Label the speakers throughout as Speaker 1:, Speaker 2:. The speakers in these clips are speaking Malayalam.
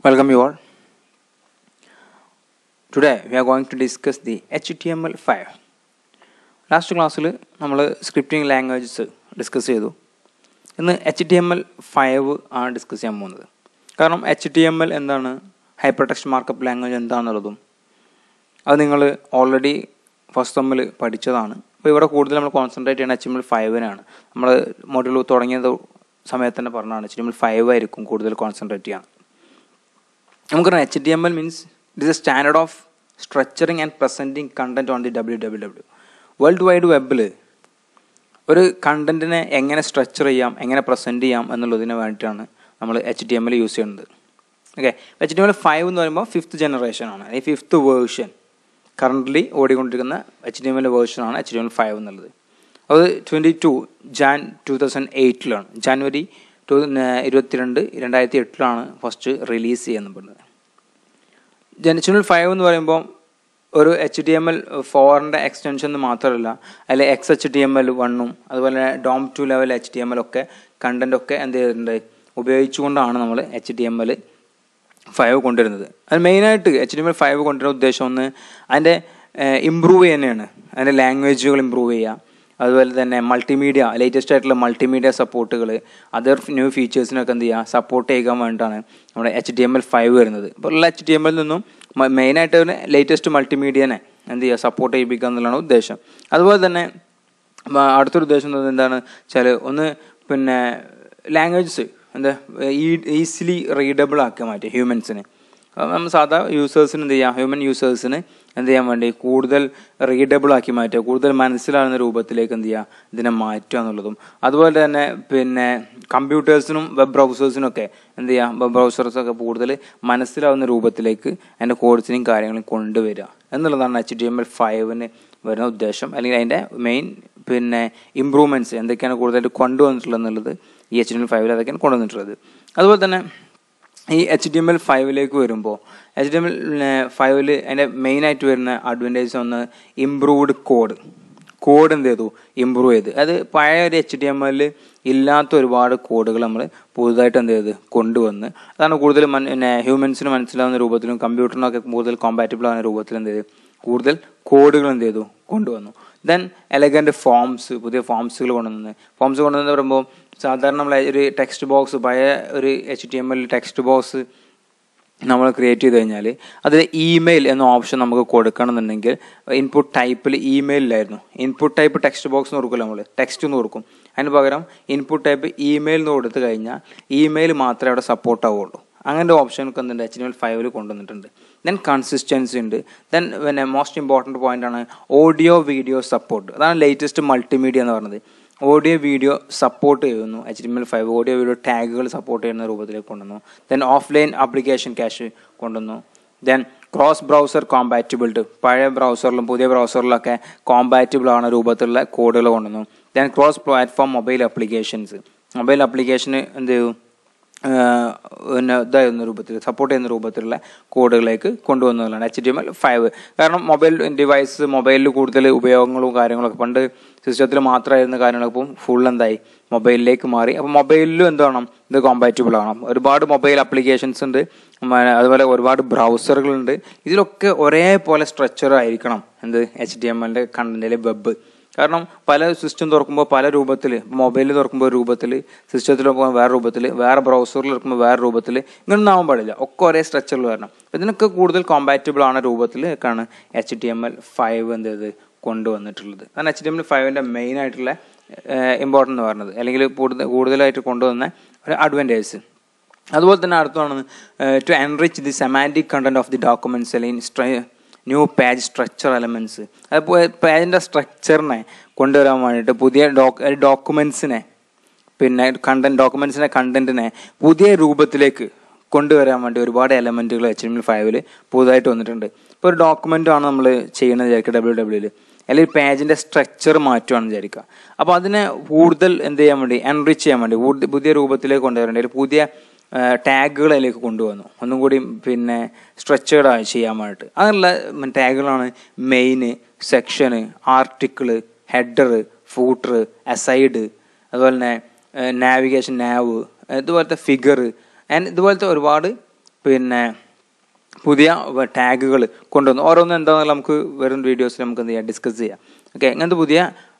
Speaker 1: Welcome you all. Today we are going to discuss the HTML5. Last ക്ലാസ്സിൽ നമ്മൾ സ്ക്രിപ്റ്റിംഗ് ലാംഗ്വേജസ് ഡിസ്കസ് ചെയ്തു ഇന്ന് H T M L five ആണ് ഡിസ്കസ് ചെയ്യാൻ പോകുന്നത് കാരണം എച്ച് ടി എം എൽ എന്താണ് ഹൈപ്പർ ടെക്സ്റ്റ് മാർക്കപ്പ് ലാംഗ്വേജ് എന്താണെന്നുള്ളതും അത് നിങ്ങൾ ഓൾറെഡി ഫസ്റ്റ് തമ്മിൽ പഠിച്ചതാണ് അപ്പോൾ ഇവിടെ കൂടുതൽ നമ്മൾ കോൺസെൻട്രേറ്റ് ചെയ്യുന്ന എച്ച് എം എൽ ഫൈവിനാണ് നമ്മൾ മോഡ്യൂൾ തുടങ്ങിയത് സമയത്ത് തന്നെ പറഞ്ഞതാണ് H T M L five ആയിരിക്കും കൂടുതൽ കോൺസെൻട്രേറ്റ് ചെയ്യാൻ നമുക്കറിയാം H T M L means it is a standard of structuring and presenting content on the W W W world wide വെബിൽ ഒരു കണ്ടന്റിനെ എങ്ങനെ സ്ട്രക്ചർ ചെയ്യാം എങ്ങനെ പ്രസൻറ്റ് ചെയ്യാം എന്നുള്ളതിന് വേണ്ടിയിട്ടാണ് നമ്മൾ H T M L use ചെയ്യുന്നത് okay H T M L five എന്ന് പറയുമ്പോൾ ഫിഫ്ത്ത് ജനറേഷൻ ആണ് ഈ ഫിഫ്ത്ത് വേർഷൻ കറൻ്റ്ലി ഓടിക്കൊണ്ടിരിക്കുന്ന എച്ച് ടി എം എൽ വേർഷനാണ് H T M L five എന്നുള്ളത് അത് twenty two Jan two thousand എയ്റ്റിലാണ് ജാനുവരി ടു ഇരുപത്തിരണ്ട് രണ്ടായിരത്തി എട്ടിലാണ് ഫസ്റ്റ് റിലീസ് ചെയ്യുന്നത് ജനറൽ ഫൈവ് എന്ന് പറയുമ്പോൾ ഒരു എച്ച് ഡി എം എൽ ഫോറിൻ്റെ എക്സ്റ്റൻഷൻ എന്ന് മാത്രമല്ല അതിൽ X H D M L വണ്ണും അതുപോലെ DOM two level H D M L ഒക്കെ കണ്ടൻ്റ് ഒക്കെ എന്ത് ചെയ്തിട്ടുണ്ട് ഉപയോഗിച്ചുകൊണ്ടാണ് നമ്മൾ H D M L five കൊണ്ടുവരുന്നത് അത് മെയിനായിട്ട് H D M L five കൊണ്ടുവരുന്ന ഉദ്ദേശം ഒന്ന് അതിൻ്റെ ഇമ്പ്രൂവ് ചെയ്യുന്നതാണ് അതിൻ്റെ ലാംഗ്വേജുകൾ ഇമ്പ്രൂവ് ചെയ്യുക അതുപോലെ തന്നെ മൾട്ടിമീഡിയ ലേറ്റസ്റ്റ് ആയിട്ടുള്ള മൾട്ടിമീഡിയ സപ്പോർട്ടുകൾ അതർ ന്യൂ ഫീച്ചേഴ്സിനൊക്കെ എന്ത് ചെയ്യുക സപ്പോർട്ട് ചെയ്യാൻ വേണ്ടിയിട്ടാണ് നമ്മുടെ H D M L five വരുന്നത് ഇപ്പോൾ ഉള്ള എച്ച് ഡി എം എൽ നിന്നും മെയിനായിട്ട് ലേറ്റസ്റ്റ് മൾട്ടിമീഡിയനെ എന്ത് ചെയ്യുക സപ്പോർട്ട് ചെയ്യിപ്പിക്കുക എന്നുള്ളതാണ് ഉദ്ദേശം അതുപോലെ തന്നെ അടുത്തൊരു ഉദ്ദേശം എന്താണ് വെച്ചാൽ ഒന്ന് പിന്നെ ലാംഗ്വേജസ് എന്താ ഈസിലി റീഡബിൾ ആക്കാൻ മാറ്റുക ഹ്യൂമൻസിന് നമ്മൾ സാധാ യൂസേഴ്സിന് എന്ത് ചെയ്യാം ഹ്യൂമൻ യൂസേഴ്സിന് എന്ത് ചെയ്യാൻ വേണ്ടി കൂടുതൽ റീഡബിൾ ആക്കി മാറ്റുക കൂടുതൽ മനസ്സിലാകുന്ന രൂപത്തിലേക്ക് എന്ത് ചെയ്യുക ഇതിനെ മാറ്റുക എന്നുള്ളതും അതുപോലെ തന്നെ പിന്നെ കമ്പ്യൂട്ടേഴ്സിനും വെബ് ബ്രൗസേഴ്സിനും ഒക്കെ എന്ത് ചെയ്യുക വെബ് ബ്രൗസേഴ്സൊക്കെ കൂടുതൽ മനസ്സിലാവുന്ന രൂപത്തിലേക്ക് അതിൻ്റെ കോഡ്സിനെയും കാര്യങ്ങളും കൊണ്ടുവരിക എന്നുള്ളതാണ് എച്ച് ഡി എം എൽ ഫൈവിന് വരുന്ന ഉദ്ദേശം അല്ലെങ്കിൽ അതിൻ്റെ മെയിൻ പിന്നെ ഇമ്പ്രൂവ്മെൻറ്റ്സ് എന്തൊക്കെയാണ് കൂടുതലായിട്ട് കൊണ്ടുവന്നിട്ടുള്ളത് എന്നുള്ളത് ഈ എച്ച് ഡി എം എൽ ഫൈവിൽ അതൊക്കെയാണ് കൊണ്ടുവന്നിട്ടുള്ളത് അതുപോലെ തന്നെ ഈ എച്ച് ഡി എം എൽ ഫൈവിലേക്ക് വരുമ്പോൾ എച്ച് ഡി എം എൽ ഫൈവിൽ അതിൻ്റെ മെയിനായിട്ട് വരുന്ന അഡ്വാൻറ്റേജ് ഒന്ന് ഇമ്പ്രൂവ്ഡ് കോഡ് കോഡ് എന്ത് ചെയ്തു ഇമ്പ്രൂവ് ചെയ്ത് അത് പഴയ ഒരു എച്ച് ഡി എം എല്ലിൽ ഇല്ലാത്ത ഒരുപാട് കോഡുകൾ നമ്മൾ പുതുതായിട്ട് എന്ത് ചെയ്ത് കൊണ്ടുവന്ന് അതാണ് കൂടുതൽ പിന്നെ ഹ്യൂമൻസിന് മനസ്സിലാവുന്ന രൂപത്തിലും കമ്പ്യൂട്ടറിനൊക്കെ കൂടുതൽ കോമ്പാറ്റബിൾ ആവുന്ന രൂപത്തിൽ എന്ത് ചെയ്തു കൂടുതൽ കോഡുകൾ എന്ത് ചെയ്തു കൊണ്ടുവന്നു ദെൻ എലഗൻ്റ് ഫോംസ് പുതിയ ഫോംസുകൾ കൊണ്ടുവന്ന് ഫോംസ് കൊണ്ടുവന്ന് പറയുമ്പോൾ സാധാരണ നമ്മൾ ഒരു ടെക്സ്റ്റ് ബോക്സ് പഴയ ഒരു H T M L text box നമ്മൾ ക്രിയേറ്റ് ചെയ്ത് കഴിഞ്ഞാൽ അതിൽ ഇമെയിൽ എന്ന ഓപ്ഷൻ നമുക്ക് കൊടുക്കണമെന്നുണ്ടെങ്കിൽ ഇൻപുട്ട് ടൈപ്പിൽ ഇമെയിലായിരുന്നു ഇൻപുട്ട് ടൈപ്പ് ടെക്സ്റ്റ് ബോക്സ് എന്ന് കൊടുക്കില്ല നമ്മൾ ടെക്സ്റ്റ് എന്ന് കൊടുക്കും അതിന് പകരം ഇൻപുട്ട് ടൈപ്പ് ഇമെയിൽ എന്ന് കൊടുത്തു കഴിഞ്ഞാൽ ഇമെയിൽ മാത്രമേ അവിടെ സപ്പോർട്ട് ആവുള്ളൂ അങ്ങനത്തെ ഓപ്ഷൻ ഒക്കെ എന്തുണ്ട് എച്ച് ഡി എൽ ഫൈവിൽ കൊണ്ടുവന്നിട്ടുണ്ട് ദെൻ കൺസിസ്റ്റൻസി ഉണ്ട് ദെൻ പിന്നെ മോസ്റ്റ് ഇമ്പോർട്ടൻറ്റ് പോയിന്റ് ആണ് ഓഡിയോ വീഡിയോ സപ്പോർട്ട് അതാണ് ലേറ്റസ്റ്റ് മൾട്ടിമീഡിയ എന്ന് പറയുന്നത് ഓഡിയോ വീഡിയോ സപ്പോർട്ട് ചെയ്യുന്നു H D M L five audio video ടാഗുകൾ സപ്പോർട്ട് ചെയ്യുന്ന രൂപത്തിലേക്ക് കൊണ്ടുവന്നു ദെൻ ഓഫ്ലൈൻ ആപ്ലിക്കേഷൻ ക്യാഷ് കൊണ്ടുവന്നു ദെൻ ക്രോസ് ബ്രൗസർ കോമ്പാറ്റബിലിറ്റി പഴയ ബ്രൗസറിലും പുതിയ ബ്രൗസറിലൊക്കെ കോമ്പാറ്റബിൾ ആവുന്ന രൂപത്തിലുള്ള കോഡുകൾ കൊണ്ടുവന്നു then cross platform mobile applications mobile ആപ്ലിക്കേഷന് എന്ത് ചെയ്തു പിന്നെ ഇതായിരുന്ന രൂപത്തിൽ സപ്പോർട്ട് ചെയ്യുന്ന രൂപത്തിലുള്ള കോഡുകളിലേക്ക് കൊണ്ടുവന്നതാണ് H D M L five കാരണം മൊബൈൽ ഡിവൈസ് മൊബൈലിൽ കൂടുതൽ ഉപയോഗങ്ങളും കാര്യങ്ങളൊക്കെ പണ്ട് സിസ്റ്റത്തിൽ മാത്രമായിരുന്ന കാര്യങ്ങളിപ്പം ഫുൾ എന്തായി മൊബൈലിലേക്ക് മാറി അപ്പോൾ മൊബൈലിലും എന്താണ് ഇത് കോമ്പാറ്റബിൾ ആണ് ഒരുപാട് മൊബൈൽ ആപ്ലിക്കേഷൻസ് ഉണ്ട് അതുപോലെ ഒരുപാട് ബ്രൗസറുകളുണ്ട് ഇതിലൊക്കെ ഒരേപോലെ സ്ട്രക്ചർ ആയിരിക്കണം എന്ത് എച്ച് ഡി എം എല്ലിൻ്റെ കണ്ടന്റിലെ വെബ് കാരണം പല സിസ്റ്റം തുറക്കുമ്പോൾ പല രൂപത്തിൽ മൊബൈലിൽ തുറക്കുമ്പോൾ ഒരു രൂപത്തിൽ സിസ്റ്റത്തിൽ തുറക്കുമ്പോൾ വേറെ രൂപത്തിൽ വേറെ ബ്രൗസറിൽ തുറക്കുമ്പോൾ വേറെ രൂപത്തിൽ ഇങ്ങനൊന്നും ആവാൻ പാടില്ല ഒക്കെ ഒരേ സ്ട്രക്ചറിൽ വരണം ഇതിനൊക്കെ കൂടുതൽ കോമ്പാറ്റബിൾ ആണ് രൂപത്തിലേക്കാണ് H T M L five എന്ത് ചെയ്ത് കൊണ്ടുവന്നിട്ടുള്ളത് കാരണം എച്ച് ടി എം എൽ ഫൈവിൻ്റെ മെയിൻ ആയിട്ടുള്ള ഇമ്പോർട്ടൻ്റ് എന്ന് പറയുന്നത് അല്ലെങ്കിൽ കൂടുതൽ കൂടുതലായിട്ട് കൊണ്ടുവന്ന ഒരു അഡ്വാൻറ്റേജ് അതുപോലെ തന്നെ അടുത്താണ് to enrich the semantic content of the documents അല്ലെങ്കിൽ ന്യൂ പേജ് സ്ട്രക്ചർ എലമെൻറ്റ്സ് അതുപോലെ പേജിൻ്റെ സ്ട്രക്ചറിനെ കൊണ്ടുവരാൻ വേണ്ടിയിട്ട് പുതിയ ഡോക് ഡോക്യുമെൻസിനെ പിന്നെ കണ്ടന്റ് ഡോക്യുമെൻസിൻ്റെ കണ്ടന്റിനെ പുതിയ രൂപത്തിലേക്ക് കൊണ്ടുവരാൻ വേണ്ടി ഒരുപാട് എലമെൻറ്റുകൾ എച്ച് എം എൽ ഫൈവിൽ പുതുതായിട്ട് വന്നിട്ടുണ്ട് ഇപ്പോൾ ഒരു ഡോക്യുമെൻ്റ് ആണ് നമ്മൾ ചെയ്യുന്നത് വിചാരിക്കുക ഡബ്ല്യൂ ഡബ്ല്യൂയിൽ അല്ലെങ്കിൽ പേജിൻ്റെ സ്ട്രക്ചർ മാറ്റുകയാണെന്ന് വിചാരിക്കുക അപ്പോൾ അതിനെ കൂടുതൽ എന്ത് ചെയ്യാൻ വേണ്ടി എൻറിച്ച് ചെയ്യാൻ വേണ്ടി പുതിയ രൂപത്തിലേക്ക് കൊണ്ടുവരാൻ വേണ്ടി പുതിയ ടാഗുകൾ അതിലേക്ക് കൊണ്ടുവന്നു ഒന്നും കൂടി പിന്നെ സ്ട്രക്ചേർഡ് ചെയ്യാൻ വേണ്ടിയിട്ട് അങ്ങനെയുള്ള ടാഗുകളാണ് main section article header footer aside അതുപോലെ തന്നെ നാവിഗേഷൻ നാവ് ഇതുപോലത്തെ ഫിഗർ ആൻഡ് ഇതുപോലത്തെ ഒരുപാട് പിന്നെ പുതിയ ടാഗുകൾ കൊണ്ടുവന്നു ഓരോന്നും എന്താണെന്നുള്ള നമുക്ക് വരും വീഡിയോസിൽ നമുക്ക് എന്ത് ചെയ്യാം ഡിസ്കസ് ചെയ്യാം ഓക്കെ ഇങ്ങനത്തെ പുതിയ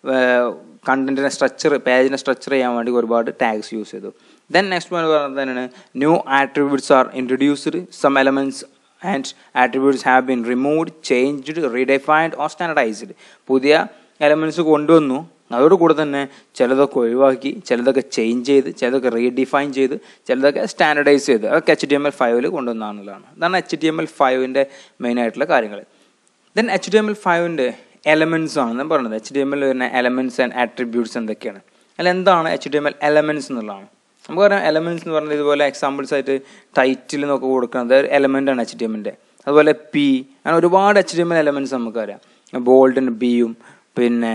Speaker 1: കണ്ടന്റിനെ സ്ട്രക്ചർ പേജിനെ സ്ട്രക്ചർ ചെയ്യാൻ വേണ്ടി ഒരുപാട് ടാഗ്സ് യൂസ് ചെയ്തു ദെൻ നെക്സ്റ്റ് പറയുന്നത് തന്നെയാണ് new attributes are introduced some elements and attributes have been removed changed redefined or standardised പുതിയ എലമെന്റ്സ് കൊണ്ടുവന്നു അതോടുകൂടെ തന്നെ ചിലതൊക്കെ ഒഴിവാക്കി ചിലതൊക്കെ ചേഞ്ച് ചെയ്ത് ചിലതൊക്കെ റീഡിഫൈൻ ചെയ്ത് ചിലതൊക്കെ സ്റ്റാൻഡർഡൈസ് ചെയ്ത് അതൊക്കെ എച്ച് ടി എം എൽ ഫൈവിൽ കൊണ്ടുവന്നാന്നുള്ളതാണ് അതാണ് എച്ച് ടി എം എൽ ഫൈവിൻ്റെ മെയിൻ ആയിട്ടുള്ള കാര്യങ്ങൾ then H T M L ഫൈവിൻ്റെ എലമെൻറ്റ്സ് ആണ് ഞാൻ പറഞ്ഞത് എച്ച് ടി എം എൽ വരുന്ന എലമെൻറ്റ്സ് ആൻഡ് ആട്രിബ്യൂട്ട്സ് എന്തൊക്കെയാണ് അല്ല എന്താണ് H T M L elements എന്നുള്ളതാണ് നമുക്ക് പറയാം എലമെൻറ്റ്സ് എന്ന് പറഞ്ഞാൽ ഇതുപോലെ എക്സാമ്പിൾസ് ആയിട്ട് ടൈറ്റിൽ നിന്നൊക്കെ കൊടുക്കുന്നത് ഒരു എലമെൻ്റ് ആണ് എച്ച് ടി എമ്മിൻ്റെ അതുപോലെ പി അങ്ങനെ ഒരുപാട് H T M L elements നമുക്കറിയാം ബോൾഡിന് ബിയും പിന്നെ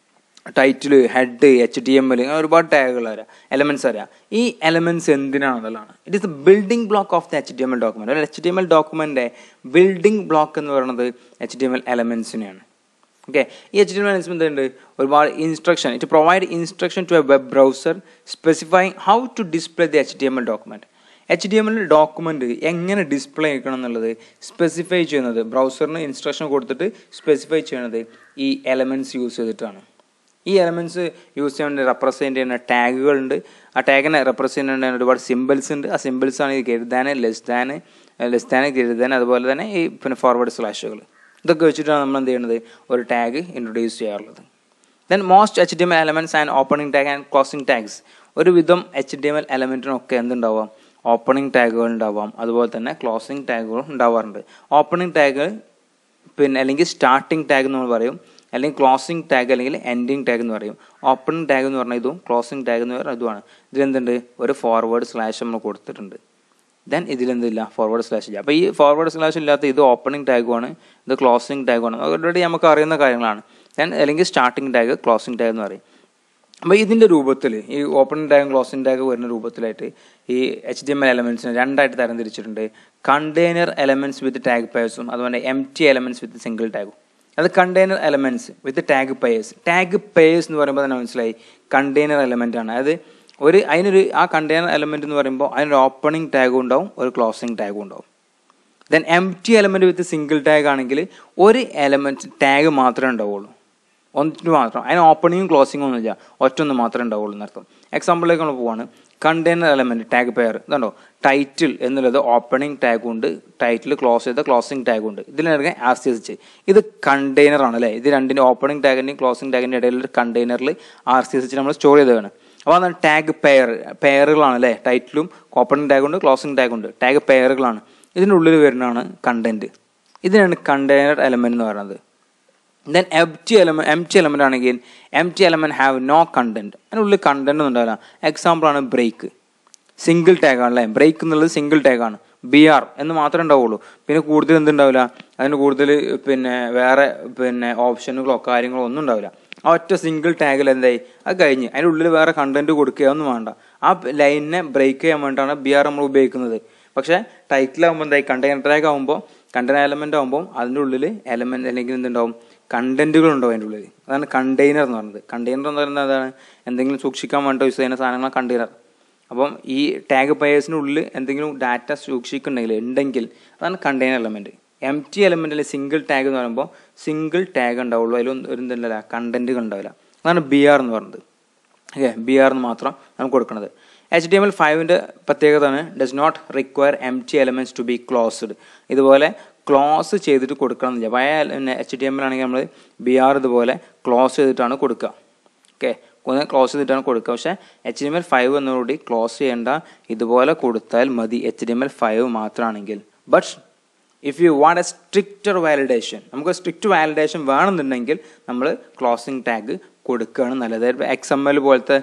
Speaker 1: title head H T M L അങ്ങനെ ഒരുപാട് ടാഗുകൾ അറിയാം എലമെന്റ്സ് അറിയാം ഈ എലമെന്റ്സ് എന്തിനാണെന്നുള്ളതാണ് it is the building block of the H T M L document അല്ല H T M L document building block എന്ന് പറയുന്നത് എച്ച് ടി എം എൽ എലമെന്റ്സിനെയാണ് ഓക്കെ ഈ H T M L elements എന്തുണ്ട് ഒരുപാട് instruction it provide instruction to A web browser specifying how to display the H T M L document H D M L document എങ്ങനെ ഡിസ്പ്ലേ ചെയ്യണം എന്നുള്ളത് സ്പെസിഫൈ ചെയ്യുന്നത് ബ്രൗസറിന് ഇൻസ്ട്രക്ഷൻ കൊടുത്തിട്ട് സ്പെസിഫൈ ചെയ്യുന്നത് ഈ എലമെന്റ്സ് യൂസ് ചെയ്തിട്ടാണ് ഈ എലമെന്റ്സ് യൂസ് ചെയ്യാൻ വേണ്ടി റെപ്രസെൻറ്റ് ചെയ്യുന്ന ടാഗുകളുണ്ട് ആ ടാഗിനെ റെപ്രസെൻറ്റ് ചെയ്യുന്ന ഒരുപാട് സിമ്പിൾസ് ഉണ്ട് ആ സിമ്പിൾസ് ആണ് ഈ greater than less than less than greater than അതുപോലെ തന്നെ ഈ പിന്നെ ഫോർവേഡ് സ്ലാഷുകൾ ഇതൊക്കെ വെച്ചിട്ടാണ് നമ്മൾ എന്ത് ചെയ്യുന്നത് ഒരു ടാഗ് ഇൻട്രൊഡ്യൂസ് ചെയ്യാറുള്ളത് then most H D M L elements and opening tag and closing tags ഒരുവിധം എച്ച് ഡി എം എൽ എലമെന്റിനൊക്കെ എന്തുണ്ടാവാം ഓപ്പണിംഗ് ടാഗുകൾ ഉണ്ടാവാം അതുപോലെ തന്നെ ക്ലോസിംഗ് ടാഗുകളും ഉണ്ടാവാറുണ്ട് ഓപ്പണിംഗ് ടാഗ് പിന്നെ അല്ലെങ്കിൽ സ്റ്റാർട്ടിംഗ് ടാഗ് നമ്മൾ പറയും അല്ലെങ്കിൽ ക്ലോസിംഗ് ടാഗ് അല്ലെങ്കിൽ എൻഡിങ് ടാഗ് എന്ന് പറയും ഓപ്പണിംഗ് ടാഗ് എന്ന് പറഞ്ഞാൽ ഇതും ക്ലോസിംഗ് ടാഗ് എന്ന് പറഞ്ഞാൽ ഇതുമാണ് ഇതിലെന്തുണ്ട് ഒരു ഫോർവേഡ് സ്ലാഷ് നമ്മൾ കൊടുത്തിട്ടുണ്ട് ദെൻ ഇതിലെന്തില്ല ഫോർവേഡ് സ്ലാഷ് ഇല്ല അപ്പോൾ ഈ ഫോർവേഡ് സ്ലാഷ് ഇല്ലാത്ത ഇത് ഓപ്പണിംഗ് ടാഗുമാണ് ഇത് ക്ലോസിംഗ് ടാഗുമാണ് ഓൾറെഡി നമുക്ക് അറിയുന്ന കാര്യങ്ങളാണ് ദെൻ അല്ലെങ്കിൽ സ്റ്റാർട്ടിംഗ് ടാഗ് ക്ലോസിംഗ് ടാഗ് എന്ന് പറയും അപ്പോൾ ഇതിൻ്റെ രൂപത്തിൽ ഈ ഓപ്പണിംഗ് ടാഗും ക്ലോസിംഗ് ടാഗ് വരുന്ന രൂപത്തിലായിട്ട് ഈ എച്ച് ഡി എം എൽ എലമെൻറ്റ്സിനെ രണ്ടായിട്ട് തരംതിരിച്ചിട്ടുണ്ട് കണ്ടെയ്നർ എലമെൻറ്റ്സ് വിത്ത് ടാഗ് പേഴ്സും അതുപോലെ empty elements with single ടാഗും അത് container elements with tag pairs tag pairs എന്ന് പറയുമ്പോൾ തന്നെ മനസ്സിലായി കണ്ടെയ്നർ എലമെൻ്റ് ആണ് അതായത് ഒരു അതിനൊരു ആ കണ്ടെയ്നർ എലമെൻറ്റ് എന്ന് പറയുമ്പോൾ അതിനൊരു ഓപ്പണിംഗ് ടാഗും ഉണ്ടാവും ഒരു ക്ലോസിംഗ് ടാഗും ഉണ്ടാവും then empty element with single tag ആണെങ്കിൽ ഒരു എലമെൻറ്റ് ടാഗ് മാത്രമേ ഉണ്ടാവുള്ളൂ ഒന്നിട്ട് മാത്രം അതിന് ഓപ്പണിങ്ങും ക്ലോസിങ്ങും ഒന്നുമില്ല ഒറ്റ ഒന്ന് മാത്രമേ ഉണ്ടാവുള്ളൂ എന്നർത്ഥം എക്സാമ്പിളിലേക്ക് നമ്മൾ പോവാണ് കണ്ടെയ്നർ എലമെന്റ് ടാഗ് പെയർ ഇതുണ്ടോ ടൈറ്റിൽ എന്നുള്ളത് ഓപ്പണിംഗ് ടാഗും ഉണ്ട് ടൈറ്റിൽ ക്ലോസ് ചെയ്ത ക്ലോസിംഗ് ടാഗും ഉണ്ട് ഇതിനിടയ്ക്ക് ആർ സി എസ് എച്ച് ഇത് കണ്ടെയ്നർ ആണ് അല്ലേ ഇത് രണ്ടിൻ്റെ ഓപ്പണിംഗ് ടാഗിൻ്റെയും ക്ലോസിംഗ് ടാഗിൻ്റെ ഇടയിലൊരു കണ്ടെയ്നറിൽ ആർ സി എസ് എച്ച് നമ്മൾ സ്റ്റോർ ചെയ്തതാണ് അപ്പോൾ അതാണ് ടാഗ് പെയർ പെയറുകളാണ് അല്ലേ ടൈറ്റിലും ഓപ്പണിംഗ് ടാഗ് ഉണ്ട് ക്ലോസിംഗ് ടാഗ് ഉണ്ട് ടാഗ് പെയറുകളാണ് ഇതിൻ്റെ ഉള്ളിൽ വരുന്നതാണ് കണ്ടന്റ് ഇതിനാണ് കണ്ടെയ്നർ എലമെന്റ് എന്ന് പറയുന്നത് then empty element empty element ആണെങ്കിൽ empty element have no content അതിനുള്ളിൽ കണ്ടന്റ് ഒന്നും ഉണ്ടാവില്ല എക്സാമ്പിൾ ആണ് ബ്രേക്ക് സിംഗിൾ ടാഗ് ആണല്ലേ ബ്രേക്ക് എന്നുള്ളത് സിംഗിൾ ടാഗ് ആണ് ബി ആർ എന്ന് മാത്രമേ ഉണ്ടാവുള്ളൂ പിന്നെ കൂടുതൽ എന്തുണ്ടാവില്ല അതിന് കൂടുതൽ പിന്നെ വേറെ പിന്നെ ഓപ്ഷനുകളോ കാര്യങ്ങളോ ഒന്നും ഉണ്ടാവില്ല ആ ഒറ്റ സിംഗിൾ ടാഗിൽ എന്തായി അത് കഴിഞ്ഞ് അതിൻ്റെ ഉള്ളിൽ വേറെ കണ്ടന്റ് കൊടുക്കുക ഒന്നും വേണ്ട ആ ലൈനിനെ ബ്രേക്ക് ചെയ്യാൻ വേണ്ടിയിട്ടാണ് ബി ആർ നമ്മൾ ഉപയോഗിക്കുന്നത് പക്ഷേ ടൈറ്റിലാകുമ്പോൾ എന്തായി കണ്ടെയ്നർ ടാഗ് ആകുമ്പോൾ കണ്ടെയ്നർ എലമെന്റ് ആകുമ്പോൾ അതിൻ്റെ ഉള്ളിൽ എലമെന്റ് അല്ലെങ്കിൽ എന്തുണ്ടാവും കണ്ടന്റുകൾ ഉണ്ടാവും അതിൻ്റെ ഉള്ളിൽ അതാണ് കണ്ടെയ്നർ എന്ന് പറയുന്നത് കണ്ടെയ്നർ എന്ന് പറയുന്നത് അതാണ് എന്തെങ്കിലും സൂക്ഷിക്കാൻ വേണ്ടി യൂസ് ചെയ്യുന്ന സാധനങ്ങളാണ് കണ്ടെയ്നർ അപ്പം ഈ ടാഗ് പയേഴ്സിൻ്റെ ഉള്ളിൽ എന്തെങ്കിലും ഡാറ്റ സൂക്ഷിക്കുന്നുണ്ടെങ്കിൽ ഉണ്ടെങ്കിൽ അതാണ് കണ്ടെയ്നർ എലമെന്റ് എം ടി എലമെന്റിൽ സിംഗിൾ ടാഗ് എന്ന് പറയുമ്പോൾ സിംഗിൾ ടാഗ് ഉണ്ടാവുള്ളൂ അതിലൊന്നും ഒരു എന്തുണ്ടല്ല കണ്ടന്റുകൾ ഉണ്ടാവില്ല അതാണ് ബി ആർ എന്ന് പറയുന്നത് ഓക്കെ ബി ആർ എന്ന് മാത്രം നമുക്ക് കൊടുക്കുന്നത് എച്ച് ഡി എം എൽ ഫൈവിൻ്റെ പ്രത്യേകതയാണ് does not require empty elements to be closed ഇതുപോലെ ക്ലോസ് ചെയ്തിട്ട് കൊടുക്കണം എന്നില്ല പഴയ പിന്നെ എച്ച് ഡി എം എൽ ആണെങ്കിൽ നമ്മൾ ബി ആർ ഇതുപോലെ ക്ലോസ് ചെയ്തിട്ടാണ് കൊടുക്കുക ഓക്കെ ഒന്ന് ക്ലോസ് ചെയ്തിട്ടാണ് കൊടുക്കുക പക്ഷേ H D M L five എന്നോടുകൂടി ക്ലോസ് ചെയ്യേണ്ട ഇതുപോലെ കൊടുത്താൽ മതി H D M L five മാത്രമാണെങ്കിൽ but if you want a stricter validation നമുക്ക് സ്ട്രിക്റ്റ് വാലിഡേഷൻ വേണമെന്നുണ്ടെങ്കിൽ നമ്മൾ ക്ലോസിംഗ് ടാഗ് കൊടുക്കുകയാണ് നല്ലത് എക്സ് എം എൽ പോലത്തെ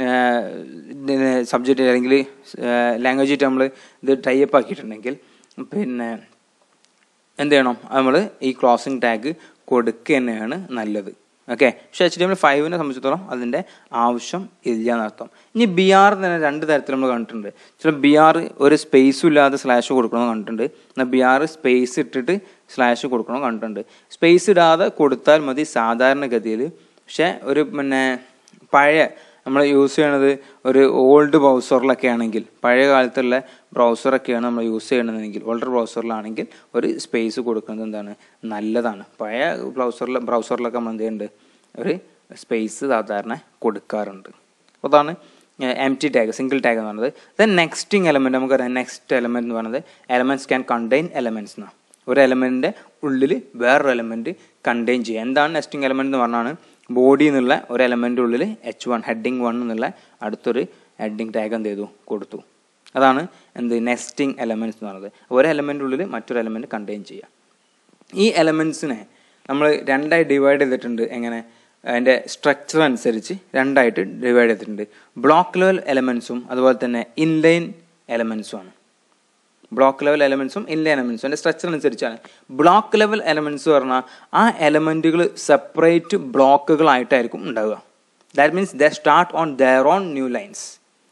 Speaker 1: സബ്ജക്റ്റ് അല്ലെങ്കിൽ ലാംഗ്വേജ് ആയിട്ട് നമ്മൾ ഇത് ടൈപ്പ് ആക്കിയിട്ടുണ്ടെങ്കിൽ പിന്നെ എന്ത് ചെയ്യണം നമ്മൾ ഈ ക്ലോസിംഗ് ടാഗ് കൊടുക്കുക തന്നെയാണ് നല്ലത് ഓക്കെ പക്ഷേ എച്ച് ഡി എം ഫൈവിനെ സംബന്ധിച്ചിടത്തോളം അതിൻ്റെ ആവശ്യം ഇല്ല എന്നർത്ഥം ഇനി ബി ആർ തന്നെ രണ്ട് തരത്തിൽ നമ്മൾ കണ്ടിട്ടുണ്ട് ചില ബി ആർ ഒരു സ്പേസും ഇല്ലാതെ സ്ലാഷ് കൊടുക്കണമെന്ന് കണ്ടിട്ടുണ്ട് എന്നാൽ ബി ആർ സ്പേസ് ഇട്ടിട്ട് സ്ലാഷ് കൊടുക്കണമെന്ന് കണ്ടിട്ടുണ്ട് സ്പേസ് ഇടാതെ കൊടുത്താൽ മതി സാധാരണഗതിയിൽ പക്ഷേ ഒരു പിന്നെ പഴയ നമ്മൾ യൂസ് ചെയ്യണത് ഒരു ഓൾഡ് ബ്രൗസറിലൊക്കെ ആണെങ്കിൽ പഴയ കാലത്തുള്ള ബ്രൗസറൊക്കെയാണ് നമ്മൾ യൂസ് ചെയ്യണമെന്നെങ്കിൽ ഓൾഡർ ബ്രൗസറിലാണെങ്കിൽ ഒരു സ്പേസ് കൊടുക്കുന്നത് എന്താണ് നല്ലതാണ് പഴയ ബ്രൗസറിൽ ബ്രൗസറിലൊക്കെ നമ്മൾ എന്ത് ചെയ്യുന്നുണ്ട് ഒരു സ്പേസ് സാധാരണ കൊടുക്കാറുണ്ട് അപ്പോൾ അതാണ് empty tag single tag എന്ന് പറയുന്നത് ദെൻ നെക്സ്റ്റിംഗ് എലമെൻറ്റ് നമുക്കറിയാം നെക്സ്റ്റ് എലമെൻറ്റ് എന്ന് പറയുന്നത് എലമെൻറ്റ്സ് ക്യാൻ കണ്ടെയ്ൻ എലമെൻറ്റ്സ് എന്നാണ് ഒരു എലമെൻറ്റിൻ്റെ ഉള്ളിൽ വേറൊരു എലമെൻറ്റ് കണ്ടെയ്ൻ ചെയ്യുക എന്താണ് നെക്സ്റ്റിംഗ് എലമെൻറ്റ് എന്ന് പറഞ്ഞാണ് ബോഡി എന്നുള്ള ഒരു എലമെൻ്റ് ഉള്ളിൽ എച്ച് വൺ ഹെഡിങ് വൺ എന്നുള്ള അടുത്തൊരു ഹെഡിങ് ടാഗ് എന്ത് ചെയ്തു കൊടുത്തു അതാണ് എന്ത് നെസ്റ്റിംഗ് എലമെൻറ്റ്സ് എന്ന് പറയുന്നത് ഒരു എലമെൻ്റ് ഉള്ളിൽ മറ്റൊരു എലമെൻറ്റ് കണ്ടെയ്ൻ ചെയ്യുക ഈ എലമെൻറ്റ്സിനെ നമ്മൾ രണ്ടായി ഡിവൈഡ് ചെയ്തിട്ടുണ്ട് എങ്ങനെ അതിൻ്റെ സ്ട്രക്ചർ അനുസരിച്ച് രണ്ടായിട്ട് ഡിവൈഡ് ചെയ്തിട്ടുണ്ട് ബ്ലോക്ക് ലെവൽ എലമെൻസും അതുപോലെ തന്നെ ഇൻലൈൻ എലമെൻസും ആണ് ബ്ലോക്ക് ലെവൽ എലമെൻസും ഇൻലൈൻ എലമെൻസും അതിൻ്റെ സ്ട്രക്ചർ അനുസരിച്ചാണ് ബ്ലോക്ക് ലെവൽ എലമെൻസ് പറഞ്ഞാൽ ആ എലമെൻറ്റുകൾ സെപ്പറേറ്റ് ബ്ലോക്കുകളായിട്ടായിരിക്കും ഉണ്ടാവുക that means they start on their own new lines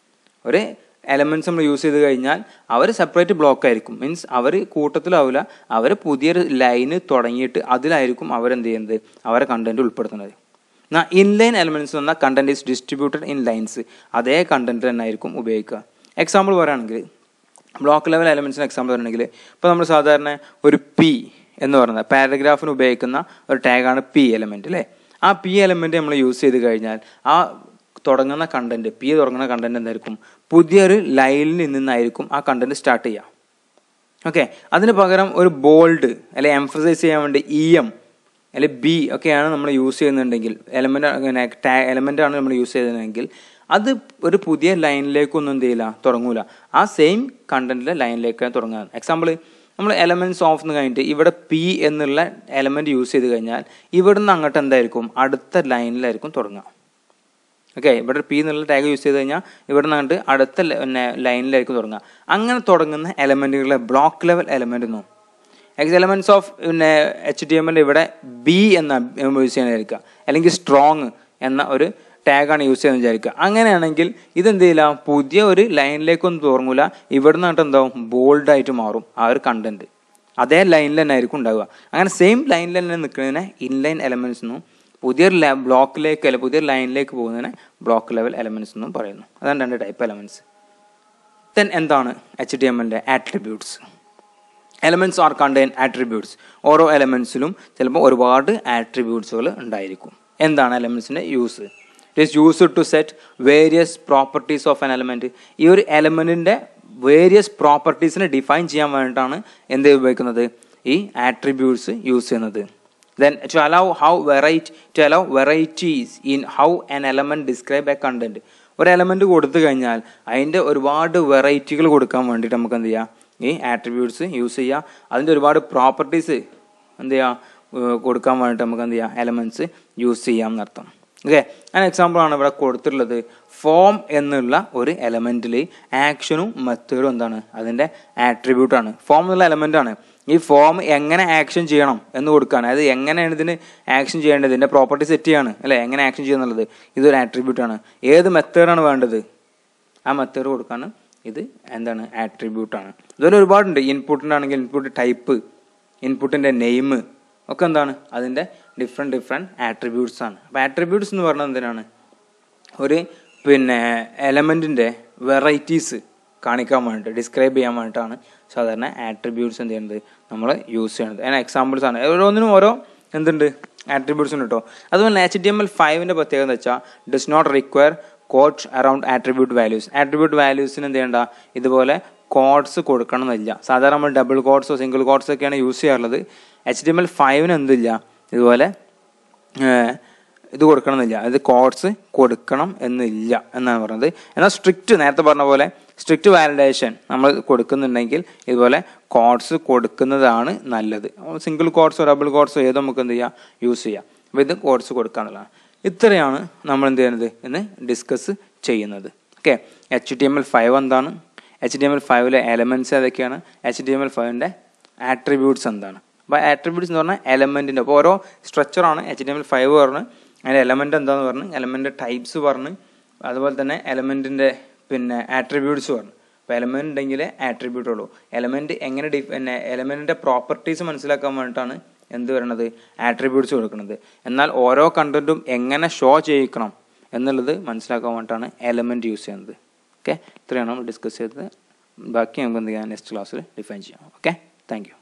Speaker 1: ഒരു എലമെൻറ്റ്സ് നമ്മൾ യൂസ് ചെയ്ത് കഴിഞ്ഞാൽ അവർ സെപ്പറേറ്റ് ബ്ലോക്ക് ആയിരിക്കും മീൻസ് അവർ കൂട്ടത്തിലാവില്ല അവർ പുതിയൊരു ലൈന് തുടങ്ങിയിട്ട് അതിലായിരിക്കും അവരെന്ത് ചെയ്യുന്നത് അവരെ കണ്ടന്റ് ഉൾപ്പെടുത്തുന്നത് എന്നാൽ ഇൻലൈൻ എലമെൻറ്റ്സ് എന്നാൽ content is distributed in lines അതേ കണ്ടന്റ് തന്നെ ആയിരിക്കും ഉപയോഗിക്കുക എക്സാമ്പിൾ പറയുകയാണെങ്കിൽ ബ്ലോക്ക് ലെവൽ എലമെൻറ്റ്സിന് എക്സാമ്പിൾ പറയുകയാണെങ്കിൽ ഇപ്പോൾ നമ്മൾ സാധാരണ ഒരു പി എന്ന് പറയുന്നത് പാരഗ്രാഫിന് ഉപയോഗിക്കുന്ന ഒരു ടാഗാണ് പി എലമെൻറ്റ് അല്ലേ ആ പി എലമെൻറ്റ് നമ്മൾ യൂസ് ചെയ്ത് കഴിഞ്ഞാൽ ആ തുടങ്ങുന്ന കണ്ടന്റ് പി തുടങ്ങുന്ന കണ്ടന്റ് എന്തായിരിക്കും പുതിയൊരു ലൈനിൽ നിന്നായിരിക്കും ആ കണ്ടന്റ് സ്റ്റാർട്ട് ചെയ്യുക ഓക്കെ അതിന് പകരം ഒരു ബോൾഡ് അല്ലെ എംഫസൈസ് ചെയ്യാൻ വേണ്ടി ഇ എം അല്ലെ ബി ഒക്കെയാണ് നമ്മൾ യൂസ് ചെയ്യുന്നുണ്ടെങ്കിൽ എലമെന്റ് എലമെന്റ് ആണ് നമ്മൾ യൂസ് ചെയ്യുന്നതെങ്കിൽ അത് ഒരു പുതിയ ലൈനിലേക്കൊന്നും എന്ത് ചെയ്യില്ല തുടങ്ങൂല ആ സെയിം കണ്ടന്റിലെ ലൈനിലേക്കാണ് തുടങ്ങുക എക്സാമ്പിൾ നമ്മൾ എലമെന്റ്സ് ഓഫ് എന്ന് കഴിഞ്ഞിട്ട് ഇവിടെ പി എന്നുള്ള എലമെന്റ് യൂസ് ചെയ്ത് കഴിഞ്ഞാൽ ഇവിടുന്ന് അങ്ങോട്ട് എന്തായിരിക്കും അടുത്ത ലൈനിലായിരിക്കും തുടങ്ങുക ഓക്കെ ഇവിടെ പി എന്നുള്ള ടാഗ് യൂസ് ചെയ്ത് കഴിഞ്ഞാൽ ഇവിടെ നിന്നിട്ട് അടുത്ത പിന്നെ ലൈനിലായിരിക്കും തുടങ്ങുക അങ്ങനെ തുടങ്ങുന്ന എലമെന്റുകളെ ബ്ലോക്ക് ലെവൽ എലമെന്റ് എന്നും എക്സ് എലമെന്റ്സ് ഓഫ് പിന്നെ എച്ച് ടി എമ്മിൽ ഇവിടെ ബി എന്ന യൂസ് ചെയ്യാനായിരിക്കുക അല്ലെങ്കിൽ സ്ട്രോങ് എന്ന ഒരു ടാഗാണ് യൂസ് ചെയ്യുന്നത് വിചാരിക്കുക അങ്ങനെയാണെങ്കിൽ ഇതെന്ത് ചെയ്യില്ല പുതിയ ഒരു ലൈനിലേക്കൊന്നും തുടങ്ങൂല ഇവിടെ നിന്നിട്ട് എന്താവും ബോൾഡായിട്ട് മാറും ആ ഒരു കണ്ടന്റ് അതേ ലൈനിൽ തന്നെ ആയിരിക്കും ഉണ്ടാവുക അങ്ങനെ സെയിം ലൈനിൽ തന്നെ നിൽക്കുന്നതിനെ ഇൻലൈൻ എലമെന്റ്സ് എന്നും പുതിയൊരു ബ്ലോക്കിലേക്ക് അല്ല പുതിയൊരു ലൈനിലേക്ക് പോകുന്നതിനെ ബ്ലോക്ക് ലെവൽ എലമെന്റ്സ് എന്നും പറയുന്നു അതാണ് രണ്ട് ടൈപ്പ് എലമെന്റ്സ് ദെൻ എന്താണ് എച്ച് ടി എമ്മിൻ്റെ attributes elements are contain attributes ഓരോ എലമെന്റ്സിലും ചിലപ്പോൾ ഒരുപാട് ആട്രിബ്യൂട്ട്സുകൾ ഉണ്ടായിരിക്കും എന്താണ് എലമെന്റ്സിൻ്റെ use it is use to set various properties of an element ഈ ഒരു എലമെന്റിന്റെ വേരിയസ് പ്രോപ്പർട്ടീസിനെ ഡിഫൈൻ ചെയ്യാൻ വേണ്ടിയിട്ടാണ് എന്ത് ഉപയോഗിക്കുന്നത് ഈ ആട്രിബ്യൂട്ട്സ് യൂസ് ചെയ്യുന്നത് then to allow how variety to allow varieties in how an element describe a content ഒരു എലമെന്റ് കൊടുത്തു കഴിഞ്ഞാൽ അതിൻ്റെ ഒരുപാട് വെറൈറ്റികൾ കൊടുക്കാൻ വേണ്ടിയിട്ട് നമുക്ക് എന്ത് ചെയ്യാം ഈ ആട്രിബ്യൂട്ട്സ് യൂസ് ചെയ്യാം അതിൻ്റെ ഒരുപാട് പ്രോപ്പർട്ടീസ് എന്ത് ചെയ്യാം ഏർ കൊടുക്കാൻ വേണ്ടിയിട്ട് നമുക്ക് എന്ത് ചെയ്യാം എലമെന്റ്സ് യൂസ് ചെയ്യാം എന്നർത്ഥം ഓക്കെ അതിന് എക്സാമ്പിളാണ് ഇവിടെ കൊടുത്തിട്ടുള്ളത് ഫോം എന്നുള്ള ഒരു എലമെന്റിൽ ആക്ഷനും മെത്തേഡും എന്താണ് അതിൻ്റെ ആട്രിബ്യൂട്ടാണ് ഫോം എന്നുള്ള എലമെന്റ് ആണ് ഈ ഫോം എങ്ങനെ ആക്ഷൻ ചെയ്യണം എന്ന് കൊടുക്കുകയാണ് അതായത് എങ്ങനെയാണ് ഇതിന് ആക്ഷൻ ചെയ്യേണ്ടത് ഇതിൻ്റെ പ്രോപ്പർട്ടി സെറ്റ് ചെയ്യാണ് അല്ലേ എങ്ങനെ ആക്ഷൻ ചെയ്യുന്നുള്ളത് ഇതൊരു ആട്രിബ്യൂട്ട് ആണ് ഏത് മെത്തേഡാണ് വേണ്ടത് ആ മെത്തേഡ് കൊടുക്കാണ് ഇത് എന്താണ് ആട്രിബ്യൂട്ട് ആണ് ഇതുപോലെ ഒരുപാടുണ്ട് ഇൻപുട്ടിൻ്റെ ആണെങ്കിൽ ഇൻപുട്ട് ടൈപ്പ് ഇൻപുട്ടിൻ്റെ നെയിം ഒക്കെ എന്താണ് അതിൻ്റെ ഡിഫറെൻറ്റ് ഡിഫറെൻറ്റ് ആട്രിബ്യൂട്ട്സ് ആണ് അപ്പോൾ ആട്രിബ്യൂട്ട്സ് എന്ന് പറഞ്ഞാൽ എന്തിനാണ് ഒരു പിന്നെ എലമെൻറ്റിൻ്റെ വെറൈറ്റീസ് കാണിക്കാൻ വേണ്ടിയിട്ട് ഡിസ്ക്രൈബ് ചെയ്യാൻ വേണ്ടിയിട്ടാണ് സാധാരണ ആട്രിബ്യൂട്ട്സ് എന്ത് ചെയ്യുന്നത് നമ്മൾ യൂസ് ചെയ്യുന്നത് അതിന് എക്സാമ്പിൾസ് ആണ് ഓരോന്നിനും ഓരോ എന്തുണ്ട് ആട്രിബ്യൂട്ട്സ് ഉണ്ട് കേട്ടോ അതുപോലെ എച്ച് ഡി എം എൽ ഫൈവിൻ്റെ പ്രത്യേകത എന്ന് വെച്ചാൽ does not require quotes around attribute values attribute വാല്യൂസിന് എന്ത് ചെയ്യേണ്ട ഇതുപോലെ കോഡ്സ് കൊടുക്കണം എന്നില്ല സാധാരണ നമ്മൾ ഡബിൾ കോഡ്സോ സിംഗിൾ കോഡ്സോ ഒക്കെയാണ് യൂസ് ചെയ്യാറുള്ളത് എച്ച് ഡി എം എൽ ഫൈവിന് എന്തില്ല ഇതുപോലെ ഏഹ്, ഇത് കൊടുക്കണമെന്നില്ല അത് കോഡ്സ് കൊടുക്കണം എന്നില്ല എന്നാണ് പറഞ്ഞത് എന്നാൽ സ്ട്രിക്റ്റ് നേരത്തെ പറഞ്ഞ പോലെ സ്ട്രിക്റ്റ് വാലിഡേഷൻ നമ്മൾ കൊടുക്കുന്നുണ്ടെങ്കിൽ ഇതുപോലെ കോഡ്സ് കൊടുക്കുന്നതാണ് നല്ലത് സിംഗിൾ കോഡ്സോ ഡബിൾ കോഡ്സോ ഏതോ നമുക്ക് എന്ത് ചെയ്യാം യൂസ് ചെയ്യാം അപ്പോൾ ഇത് കോഡ്സ് കൊടുക്കാന്നുള്ളതാണ് ഇത്രയാണ് നമ്മൾ എന്ത് ചെയ്യുന്നത് എന്ന് ഡിസ്കസ് ചെയ്യുന്നത് okay H T M L five എന്താണ് എച്ച് ഡി എം എൽ ഫൈവിലെ എലമെൻറ്റ്സ് ഏതൊക്കെയാണ് എച്ച് ഡി എം എൽ ഫൈവിൻ്റെ ആട്രിബ്യൂട്ട്സ് എന്താണ് അപ്പോൾ ആട്രിബ്യൂട്ട്സ് എന്ന് പറഞ്ഞാൽ എലമെൻറ്റിൻ്റെ അപ്പോൾ ഓരോ സ്ട്രക്ചറാണ് H D M L five പറഞ്ഞ് അതിൻ്റെ എലമെൻറ്റ് എന്താണെന്ന് പറഞ്ഞ് എലമെൻ്റ് ടൈപ്സ് പറഞ്ഞ് അതുപോലെ തന്നെ എലമെൻറ്റിൻ്റെ പിന്നെ ആട്രിബ്യൂട്ട്സ് പറഞ്ഞു അപ്പോൾ എലമെൻ്റ് ഉണ്ടെങ്കിൽ ആട്രിബ്യൂട്ട് ഉള്ളൂ എലമെൻറ്റ് എങ്ങനെ ഡി പിന്നെ എലമെൻറ്റിൻ്റെ പ്രോപ്പർട്ടീസ് മനസ്സിലാക്കാൻ വേണ്ടിയിട്ടാണ് എന്ത് പറയണത് ആട്രിബ്യൂട്ട്സ് കൊടുക്കുന്നത് എന്നാൽ ഓരോ കണ്ടന്റും എങ്ങനെ ഷോ ചെയ്യിക്കണം എന്നുള്ളത് മനസ്സിലാക്കാൻ വേണ്ടിയിട്ടാണ് എലമെൻറ്റ് യൂസ് ചെയ്യുന്നത് ഓക്കെ ഇത്രയാണ് നമ്മൾ ഡിസ്കസ് ചെയ്തത് ബാക്കി നമുക്ക് എന്ത് ചെയ്യാം നെക്സ്റ്റ് ക്ലാസ്സിൽ ഡിഫൈൻ ചെയ്യാം ഓക്കെ താങ്ക് യു